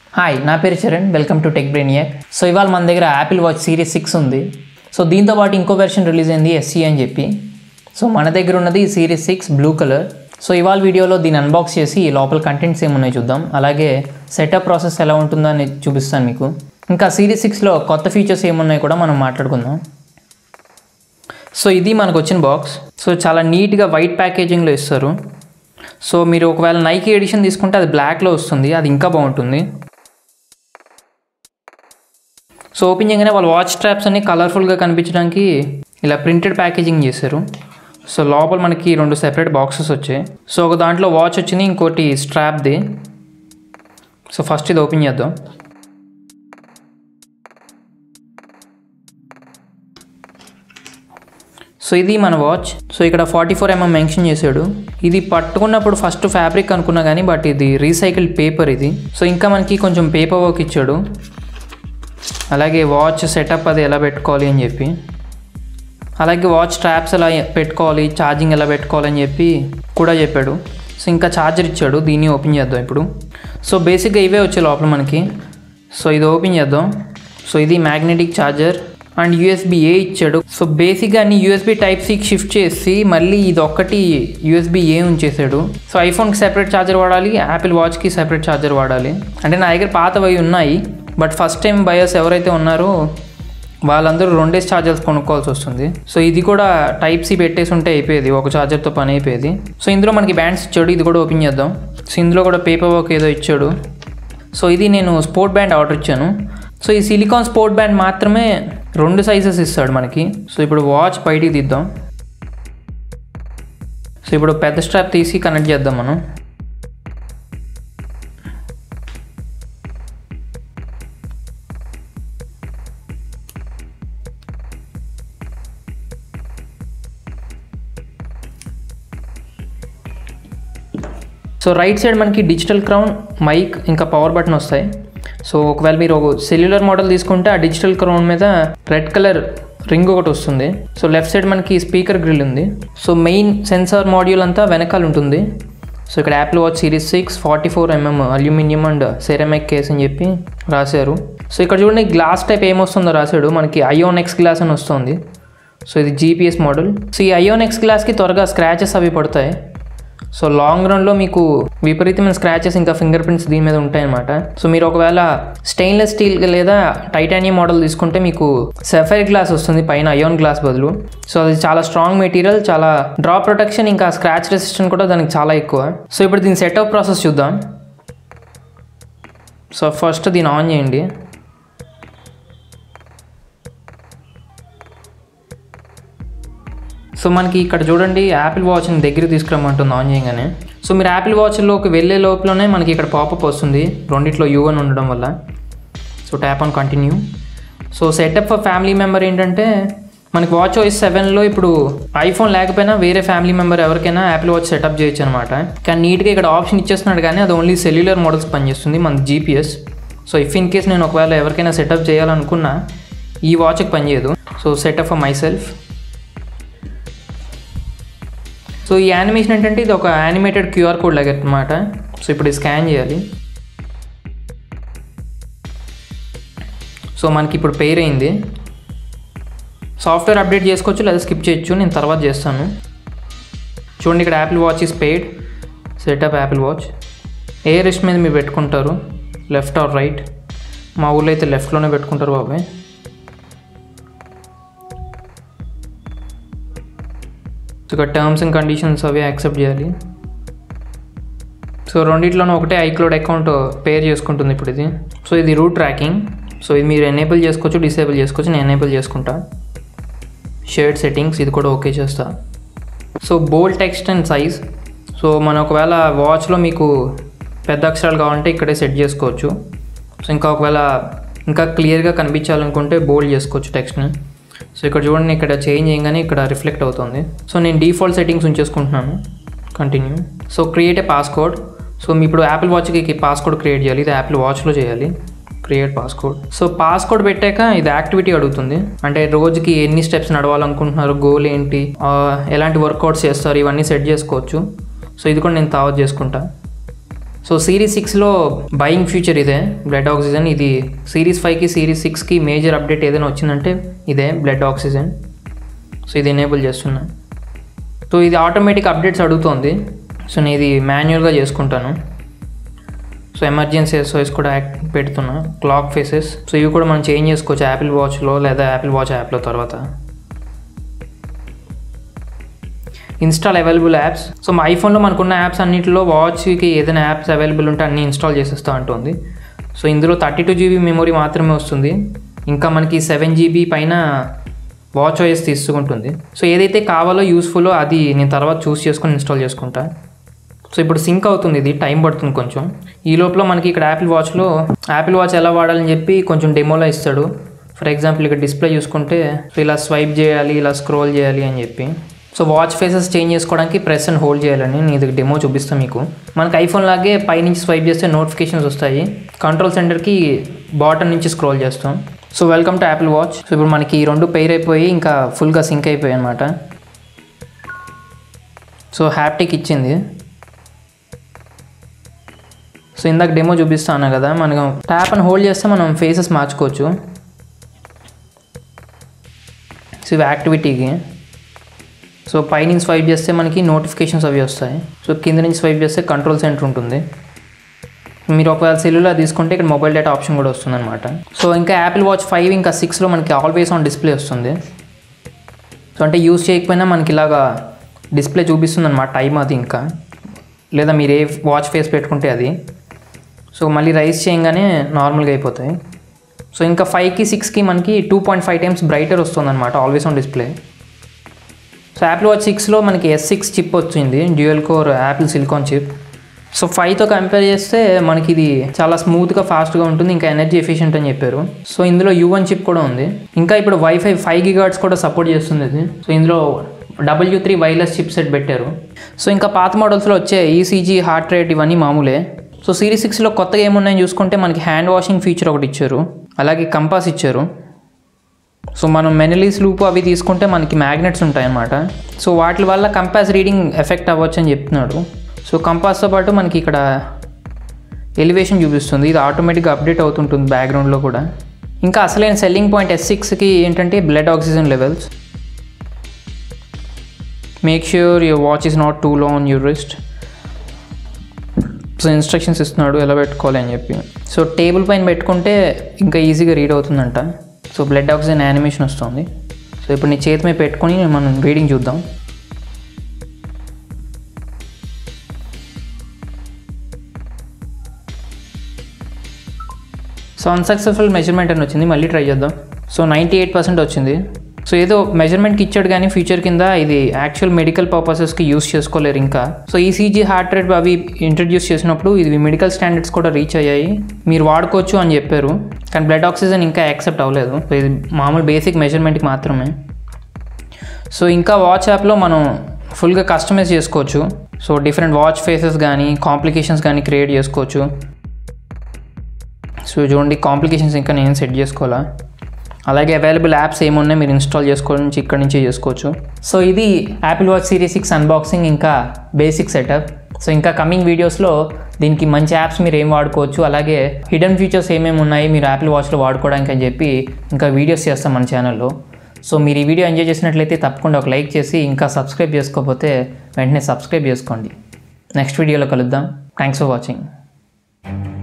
hi నా పేరు Charan welcome to Tech Brainiac so ఇవాళ మన దగ్గర యాపిల్ వాచ్ సిరీస్ సిక్స్ ఉంది సో దీంతో పాటు ఇంకో వెర్షన్ రిలీజ్ అయింది ఎస్సీ అని చెప్పి సో మన దగ్గర ఉన్నది series six blue colour so ఇవాళ వీడియోలో దీన్ని అన్బాక్స్ చేసి లోపల కంటెంట్స్ ఏమున్నాయో చూద్దాం అలాగే సెటప్ ప్రాసెస్ ఎలా ఉంటుందో అని చూపిస్తాను మీకు ఇంకా సిరీస్ సిక్స్లో కొత్త ఫీచర్స్ ఏమున్నాయో కూడా మనం మాట్లాడుకుందాం సో ఇది మనకు వచ్చిన బాక్స్ సో చాలా నీట్గా వైట్ ప్యాకేజింగ్లో ఇస్తారు సో మీరు ఒకవేళ నైకీ ఎడిషన్ తీసుకుంటే అది బ్లాక్లో వస్తుంది అది ఇంకా బాగుంటుంది సో ఓపెన్ చేయగానే వాళ్ళ వాచ్ స్ట్రాప్స్ అన్ని కలర్ఫుల్గా కనిపించడానికి ఇలా ప్రింటెడ్ ప్యాకేజింగ్ చేశారు సో లోపల మనకి రెండు సెపరేట్ బాక్సెస్ వచ్చాయి సో ఒక దాంట్లో వాచ్ వచ్చింది ఇంకోటి స్ట్రాప్ది సో ఫస్ట్ ఇది ఓపెన్ చేద్దాం సో ఇది మన వాచ్ సో ఇక్కడ ఫార్టీ ఫోర్ ఎంఎం మెన్షన్ చేశాడు ఇది పట్టుకున్నప్పుడు ఫస్ట్ ఫ్యాబ్రిక్ అనుకున్నా కానీ బట్ ఇది రీసైకిల్డ్ పేపర్ ఇది సో ఇంకా మనకి కొంచెం పేపర్ వర్క్ ఇచ్చాడు అలాగే వాచ్ సెటప్ అది ఎలా పెట్టుకోవాలి అని చెప్పి అలాగే వాచ్ స్ట్రాప్స్ ఎలా పెట్టుకోవాలి ఛార్జింగ్ ఎలా పెట్టుకోవాలి అని చెప్పి కూడా చెప్పాడు సో ఇంకా ఛార్జర్ ఇచ్చాడు దీన్ని ఓపెన్ చేద్దాం ఇప్పుడు సో బేసిక్గా ఇవే వచ్చాయి లోపల మనకి సో ఇది ఓపెన్ చేద్దాం సో ఇది magnetic charger and USB A ఇచ్చాడు సో బేసిక్గా అన్ని యూఎస్బి టైప్ సికి షిఫ్ట్ చేసి మళ్ళీ ఇది ఒక్కటి యూఎస్బి ఏ ఉంచేసాడు సో ఐఫోన్కి సెపరేట్ ఛార్జర్ వాడాలి యాపిల్ వాచ్కి సెపరేట్ ఛార్జర్ వాడాలి అంటే నా దగ్గర పాతవి ఉన్నాయి బట్ ఫస్ట్ టైం బయర్స్ ఎవరైతే ఉన్నారో వాళ్ళందరూ రెండేసి ఛార్జర్స్ కొనుక్కోవాల్సి వస్తుంది సో ఇది కూడా టైప్ సి పెట్టేసి ఉంటే అయిపోయేది ఒక ఛార్జర్తో పని అయిపోయేది సో ఇందులో మనకి బ్యాండ్స్ ఇచ్చాడు ఇది కూడా ఓపెన్ చేద్దాం సో ఇందులో కూడా పేపర్ వర్క్ ఏదో ఇచ్చాడు సో ఇది నేను స్పోర్ట్ బ్యాండ్ ఆర్డర్ ఇచ్చాను సో ఈ సిలికాన్ స్పోర్ట్ బ్యాండ్ మాత్రమే రెండు సైజెస్ ఇస్తాడు మనకి సో ఇప్పుడు వాచ్ బయటికి తీద్దాం సో ఇప్పుడు పెద్ద స్ట్రాప్ తీసి కనెక్ట్ చేద్దాం మనం సో రైట్ సైడ్ మనకి డిజిటల్ క్రౌన్ మైక్ ఇంకా పవర్ బటన్ వస్తాయి సో ఒకవేళ మీరు ఒక సెల్యులర్ మోడల్ తీసుకుంటే ఆ డిజిటల్ క్రౌన్ మీద రెడ్ కలర్ రింగ్ ఒకటి వస్తుంది సో లెఫ్ట్ సైడ్ మనకి స్పీకర్ గ్రిల్ ఉంది సో మెయిన్ సెన్సార్ మాడ్యూల్ అంతా వెనకాల ఉంటుంది సో ఇక్కడ Apple watch series six forty four mm aluminium and ceramic case అని చెప్పి రాశారు సో ఇక్కడ చూడండి గ్లాస్ టైప్ ఏమొస్తుందో రాశాడు మనకి ఐఓనెక్స్ గ్లాస్ అని వస్తుంది సో ఇది జీపీఎస్ మోడల్ సో ఈ ఐఓనెక్స్ గ్లాస్కి త్వరగా స్క్రాచెస్ అవి పడతాయి సో లాంగ్ రన్లో మీకు విపరీతమైన స్క్రాచెస్ ఇంకా ఫింగర్ ప్రింట్స్ దీని మీద ఉంటాయన్నమాట సో మీరు ఒకవేళ స్టెయిన్లెస్ స్టీల్ లేదా టైటానియం మోడల్ తీసుకుంటే మీకు సెఫైర్ గ్లాస్ వస్తుంది పైన అయోన్ గ్లాస్ బదులు సో అది చాలా స్ట్రాంగ్ మెటీరియల్ చాలా డ్రాప్ ప్రొటెక్షన్ ఇంకా స్క్రాచ్ రెసిస్టెంట్ కూడా దానికి చాలా ఎక్కువ సో ఇప్పుడు దీని సెటప్ ప్రాసెస్ చూద్దాం సో ఫస్ట్ దీన్ని ఆన్ చేయండి సో మనకి ఇక్కడ చూడండి యాపిల్ వాచ్ని దగ్గర తీసుకురమ్మంటుంది ఆన్ చేయగానే సో మీరు యాపిల్ వాచ్లోకి వెళ్ళే లోపలనే మనకి ఇక్కడ పాపప్ వస్తుంది రెండిట్లో యూవన్ ఉండడం వల్ల so tap on continue so setup for family member ఏంటంటే మనకి వాచ్ ఓఎస్ సెవెన్లో ఇప్పుడు ఐఫోన్ లేకపోయినా వేరే ఫ్యామిలీ మెంబర్ ఎవరికైనా యాపిల్ వాచ్ సెటప్ చేయొచ్చు అనమాట కానీ నీట్గా ఇక్కడ ఆప్షన్ ఇచ్చేస్తున్నాడు కానీ అది ఓన్లీ సెల్యులర్ మోడల్స్ పనిచేస్తుంది మన GPS so if in case నేను ఒకవేళ ఎవరికైనా సెటప్ చేయాలనుకున్నా ఈ వాచ్కి పనిచేయదు so setup for myself so ఈ యానిమేషన్ ఏంటంటే ఇది ఒక యానిమేటెడ్ క్యూఆర్ కోడ్ లాగా అనమాట సో ఇప్పుడు ఇది స్కాన్ చేయాలి సో మనకి ఇప్పుడు పెయిర్ అయింది సాఫ్ట్వేర్ అప్డేట్ చేసుకోవచ్చు లేదా స్కిప్ చేయొచ్చు నేను తర్వాత చేస్తాను చూడండి ఇక్కడ Apple watch is paired setup Apple watch ఏ రిస్ట్ మీద మీరు పెట్టుకుంటారు లెఫ్ట్ ఆర్ రైట్ మా ఊళ్ళో అయితే లెఫ్ట్లోనే పెట్టుకుంటారు బాబాయ్ సో ఇక్కడ టర్మ్స్ అండ్ కండిషన్స్ అవి యాక్సెప్ట్ చేయాలి సో రెండిట్లోనూ ఒకటే ఐక్లోడ్ అకౌంట్ పేర్ చేసుకుంటుంది ఇప్పుడు ఇది సో ఇది రూట్ ట్రాకింగ్ సో ఇది మీరు ఎనేబుల్ చేసుకోవచ్చు డిసేబుల్ చేసుకోవచ్చు నేను ఎనేబుల్ చేసుకుంటా షేర్డ్ సెట్టింగ్స్ ఇది కూడా ఓకే చేస్తా so bold text and size so మన ఒకవేళ వాచ్లో మీకు పెద్ద అక్షరాలు కావాలంటే ఇక్కడే సెట్ చేసుకోవచ్చు సో ఇంకా ఒకవేళ ఇంకా క్లియర్గా కనిపించాలనుకుంటే బోల్డ్ చేసుకోవచ్చు టెక్స్ట్ని సో ఇక్కడ చూడండి ఇక్కడ చేంజ్ చేయగానే ఇక్కడ రిఫ్లెక్ట్ అవుతుంది సో నేను డిఫాల్ట్ సెట్టింగ్స్ ఉంచేసుకుంటున్నాను continue so create a passcode so మీ ఇప్పుడు యాపిల్ వాచ్కి పాస్కోడ్ క్రియేట్ చేయాలి ఇది యాపిల్ వాచ్లో చేయాలి క్రియేట్ పాస్కోడ్ సో పాస్కోడ్ పెట్టాక ఇది యాక్టివిటీ అడుగుతుంది అంటే రోజుకి ఎన్ని స్టెప్స్ నడవాలనుకుంటున్నారు గోల్ ఏంటి ఆ, ఎలాంటి వర్కౌట్స్ చేస్తారు ఇవన్నీ సెట్ చేసుకోవచ్చు సో ఇది కూడా నేను తావత్ చేసుకుంటా సో సిరీస్ సిక్స్లో బయింగ్ ఫ్యూచర్ ఇదే బ్లడ్ ఆక్సిజన్ ఇది సిరీస్ ఫైవ్కి సిరీస్ సిక్స్కి మేజర్ అప్డేట్ ఏదైనా వచ్చిందంటే ఇదే బ్లడ్ ఆక్సిజన్ సో ఇది ఎనేబుల్ చేస్తున్నా సో ఇది ఆటోమేటిక్ అప్డేట్స్ అడుగుతోంది సో నేను ఇది మాన్యువల్గా చేసుకుంటాను సో ఎమర్జెన్సీ ఎస్ఓఎస్ కూడా యాక్ట్ పెడుతున్నా క్లాక్ ఫేసెస్ సో ఇవి కూడా మనం చేంజ్ చేసుకోవచ్చు యాపిల్ వాచ్లో లేదా యాపిల్ వాచ్ యాప్లో తర్వాత ఇన్స్టాల్ అవైలబుల్ యాప్స్ సో మా ఐఫోన్లో మనకున్న యాప్స్ అన్నింటిలో వాచ్కి ఏదైనా యాప్స్ అవైలబుల్ ఉంటే అన్నీ ఇన్స్టాల్ చేసేస్తా ఉంటుంది సో ఇందులో థర్టీ టూ జీబీ మెమొరీ మాత్రమే వస్తుంది ఇంకా మనకి సెవెన్ జీబీ పైన వాచ్ ఓఎస్ తీసుకుంటుంది సో ఏదైతే కావాలో యూస్ఫుల్లో అది నేను తర్వాత చూస్ చేసుకొని ఇన్స్టాల్ చేసుకుంటా సో ఇప్పుడు సింక్ అవుతుంది ఇది టైం పడుతుంది కొంచెం ఈ లోపల మనకి ఇక్కడ యాపిల్ వాచ్లో యాపిల్ వాచ్ ఎలా వాడాలని చెప్పి కొంచెం డెమోలో ఇస్తాడు ఫర్ ఎగ్జాంపుల్ ఇక్కడ డిస్ప్లే చూసుకుంటే సో ఇలా స్వైప్ చేయాలి ఇలా స్క్రోల్ చేయాలి అని చెప్పి సో వాచ్ ఫేసెస్ చేంజ్ చేసుకోవడానికి ప్రెస్ అండ్ హోల్డ్ చేయాలని నేను ఇది డెమో చూపిస్తాను మీకు మనకి ఐఫోన్ లాగే పైనుంచి స్వైప్ చేస్తే నోటిఫికేషన్స్ వస్తాయి కంట్రోల్ సెంటర్కి బాటమ్ నుంచి స్క్రోల్ చేస్తాం so welcome to Apple watch so ఇప్పుడు మనకి ఈ రెండు పెయిర్ అయిపోయి ఇంకా ఫుల్గా సింక్ అయిపోయాయి అనమాట సో హ్యాప్టిక్ ఇచ్చింది సో ఇందాక డెమో చూపిస్తాను కదా మనం ట్యాప్ అని హోల్డ్ చేస్తే మనం ఫేసెస్ మార్చుకోవచ్చు సో ఇవి యాక్టివిటీకి సో పైనుంచి స్వైప్ చేస్తే మనకి నోటిఫికేషన్స్ అవి వస్తాయి సో కింద నుంచి స్వైప్ చేస్తే కంట్రోల్ సెంటర్ ఉంటుంది మీరు ఒకవేళ సెల్యులర్ తీసుకుంటే ఇక్కడ మొబైల్ డేటా ఆప్షన్ కూడా వస్తుంది అనమాట సో ఇంకా యాపిల్ వాచ్ ఫైవ్ ఇంకా సిక్స్లో మనకి ఆల్వేస్ ఆన్ డిస్ప్లే వస్తుంది సో అంటే యూస్ చేయకపోయినా మనకి ఇలాగా డిస్ప్లే చూపిస్తుంది అనమాట టైం అది ఇంకా లేదా మీరు ఏ వాచ్ ఫేస్ పెట్టుకుంటే అది సో మళ్ళీ రైస్ చేయగానే నార్మల్గా అయిపోతాయి సో ఇంకా ఫైవ్కి సిక్స్కి మనకి two point five times brighter వస్తుంది అనమాట always on display so Apple watch సిక్స్లో మనకి ఎస్ సిక్స్ చిప్ వచ్చింది dual core Apple silicon chip so ఫైవ్తో కంపేర్ చేస్తే మనకి ఇది చాలా స్మూత్గా ఫాస్ట్గా ఉంటుంది ఇంకా ఎనర్జీ ఎఫిషియెంట్ అని చెప్పారు సో ఇందులో యూ వన్ చిప్ కూడా ఉంది ఇంకా ఇప్పుడు వైఫై ఫైవ్ గిగార్డ్స్ కూడా సపోర్ట్ చేస్తుంది ఇది సో ఇందులో W three wireless chipset పెట్టారు సో ఇంకా పాత మోడల్స్లో వచ్చే ఈసీజీ హార్ట్ రేట్ ఇవన్నీ మామూలే సో సిరీస్ సిక్స్లో కొత్తగా ఏమున్నాయని చూసుకుంటే మనకి హ్యాండ్ వాషింగ్ ఫీచర్ ఒకటి ఇచ్చారు అలాగే కంపాస్ ఇచ్చారు సో మనం మెనలీస్ లూప్ అవి తీసుకుంటే మనకి మ్యాగ్నెట్స్ ఉంటాయన్నమాట సో వాటి వల్ల కంపాస్ రీడింగ్ ఎఫెక్ట్ అవ్వచ్చు అని చెప్తున్నాడు సో కంపాస్తో పాటు మనకి ఇక్కడ ఎలివేషన్ చూపిస్తుంది ఇది ఆటోమేటిక్గా అప్డేట్ అవుతుంటుంది బ్యాక్గ్రౌండ్లో కూడా ఇంకా అసలైన సెల్లింగ్ పాయింట్ ఎస్ సిక్స్కి ఏంటంటే blood oxygen levels make sure your watch is not too low on your wrist so instructions ఇస్తున్నాడు ఎలా పెట్టుకోవాలి అని చెప్పి సో టేబుల్ పైన పెట్టుకుంటే ఇంకా ఈజీగా రీడ్ అవుతుందంట సో బ్లడ్ ఆక్సిజన్ యానిమేషన్ వస్తుంది సో ఇప్పుడు నీ చేతి మీద పెట్టుకొని మనం రీడింగ్ చూద్దాం సో అన్సక్సెస్ఫుల్ మెజర్మెంట్ అని వచ్చింది మళ్ళీ ట్రై చేద్దాం సో నైంటీ ఎయిట్ పర్సెంట్ వచ్చింది సో ఏదో మెజర్మెంట్కి ఇచ్చాడు కానీ ఫ్యూచర్ కింద ఇది యాక్చువల్ మెడికల్ పర్పసెస్కి యూస్ చేసుకోలేరు ఇంకా సో ఈసీజీ హార్ట్ రేట్ అవి ఇంట్రడ్యూస్ చేసినప్పుడు ఇది మెడికల్ స్టాండర్డ్స్ కూడా రీచ్ అయ్యాయి మీరు వాడుకోవచ్చు అని చెప్పారు కానీ బ్లడ్ ఆక్సిజన్ ఇంకా యాక్సెప్ట్ అవ్వలేదు సో ఇది మామూలు బేసిక్ మెజర్మెంట్కి మాత్రమే సో ఇంకా వాచ్ యాప్లో మనం ఫుల్గా కస్టమైజ్ చేసుకోవచ్చు సో డిఫరెంట్ వాచ్ ఫేసెస్ కానీ కాంప్లికేషన్స్ కానీ క్రియేట్ చేసుకోవచ్చు సో చూడండి కాంప్లికేషన్స్ ఇంకా నేను సెట్ చేసుకోవాలా అలాగే అవైలబుల్ యాప్స్ ఏమున్నాయి మీరు ఇన్స్టాల్ చేసుకోవచ్చు ఇక్కడ నుంచే చేసుకోవచ్చు సో ఇది Apple watch series six unboxing ఇంకా బేసిక్ సెటప్ సో ఇంకా కమింగ్ వీడియోస్లో దీనికి మంచి యాప్స్ మీరు ఏం వాడుకోవచ్చు అలాగే హిడెన్ ఫీచర్స్ ఏమేమి ఉన్నాయి మీరు యాపిల్ వాచ్లో వాడుకోవడానికి అని చెప్పి ఇంకా వీడియోస్ చేస్తాం మన ఛానల్లో సో మీరు ఈ వీడియో ఎంజాయ్ చేసినట్లయితే తప్పకుండా ఒక లైక్ చేసి ఇంకా సబ్స్క్రైబ్ చేసుకోకపోతే వెంటనే సబ్స్క్రైబ్ చేసుకోండి నెక్స్ట్ వీడియోలో కలుద్దాం థ్యాంక్స్ ఫర్ వాచింగ్